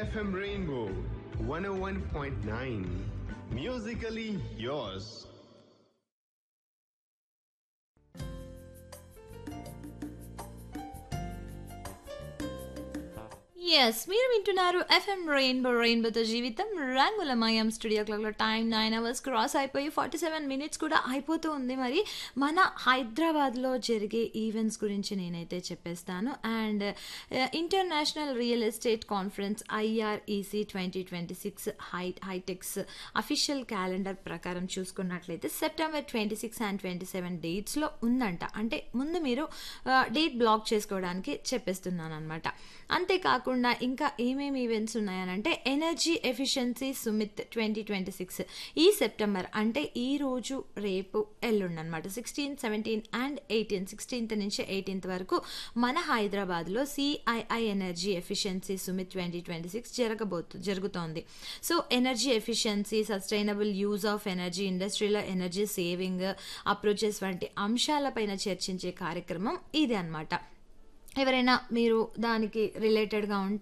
FM Rainbow 101.9. Musically yours. Yes మీరు వింటున్నారు FM Rainbow రెయిన్బోతో జీవితం రంగులమయం స్టూడియో క్లాక్లో టైం నైన్ అవర్స్ క్రాస్ అయిపోయి ఫార్టీ సెవెన్ మినిట్స్ కూడా అయిపోతూ ఉంది మరి మన హైదరాబాద్లో జరిగే ఈవెంట్స్ గురించి నేనైతే చెప్పేస్తాను and international real estate conference IREC twenty twenty six hi HITEX official calendar ప్రకారం చూసుకున్నట్లయితే September twenty six and twenty seven డేట్స్లో ఉందంట అంటే ముందు మీరు డేట్ బ్లాక్ చేసుకోవడానికి చెప్పేస్తున్నాను అనమాట అంతేకాకుండా ఇంకా ఏమేమి ఈవెంట్స్ ఉన్నాయనంటే energy efficiency summit twenty twenty six ఈ సెప్టెంబర్ అంటే ఈ రోజు రేపు ఎల్లుండి అనమాట sixteen seventeen and eighteen sixteenth నుంచి ఎయిటీన్త్ వరకు మన హైదరాబాద్లో CII energy efficiency summit twenty twenty six జరగబోతు జరుగుతోంది so energy efficiency sustainable use of energy ఇండస్ట్రీలో ఎనర్జీ సేవింగ్ అప్రోచెస్ వంటి అంశాలపైన చర్చించే కార్యక్రమం ఇది అనమాట ఎవరైనా మీరు దానికి రిలేటెడ్గా ఉంటే